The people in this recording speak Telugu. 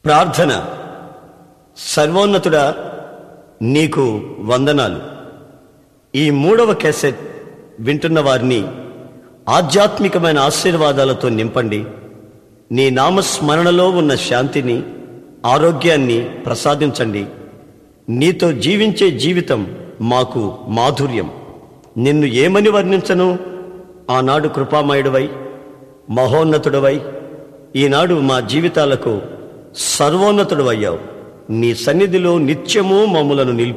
ప్రార్థన సర్వోన్నతుడా నీకు వందనాలు ఈ మూడవ కేసెట్ వింటున్న వారిని ఆధ్యాత్మికమైన ఆశీర్వాదాలతో నింపండి నీ నామస్మరణలో ఉన్న శాంతిని ఆరోగ్యాన్ని ప్రసాదించండి నీతో జీవించే జీవితం మాకు మాధుర్యం నిన్ను ఏమని వర్ణించను ఆనాడు కృపామయుడవై మహోన్నతుడవై ఈనాడు మా జీవితాలకు సర్వోన్నతుడవయ్యావు నీ సన్నిధిలో నిత్యము మమ్ములను నిలిపి